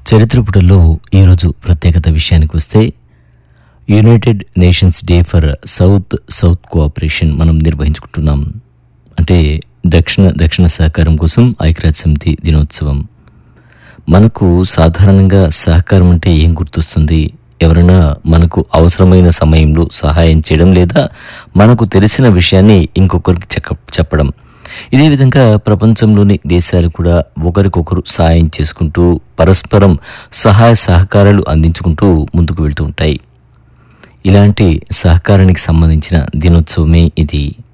చరిత్ర పుటల్లో ఈరోజు ప్రత్యేకత విషయానికి వస్తే United Nations Day for South South Cooperation మనం నిర్వహించుకుంటున్నాం అంటే దక్షిణ దక్షిణ సహకారం కోసం ఐక్యరాజ్య సమితి దినోత్సవం మనకు సాధారణంగా సహకారం అంటే ఏం గుర్తొస్తుంది ఎవరైనా మనకు అవసరమైన సమయంలో సహాయం చేయడం లేదా మనకు తెలిసిన విషయాన్ని ఇంకొకరికి చెక్క చెప్పడం ఇదే విధంగా ప్రపంచంలోని దేశాలు కూడా ఒకరికొకరు సహాయం చేసుకుంటూ పరస్పరం సహాయ సహకారాలు అందించుకుంటూ ముందుకు వెళ్తూ ఉంటాయి ఇలాంటి సహకారానికి సంబంధించిన దినోత్సవమే ఇది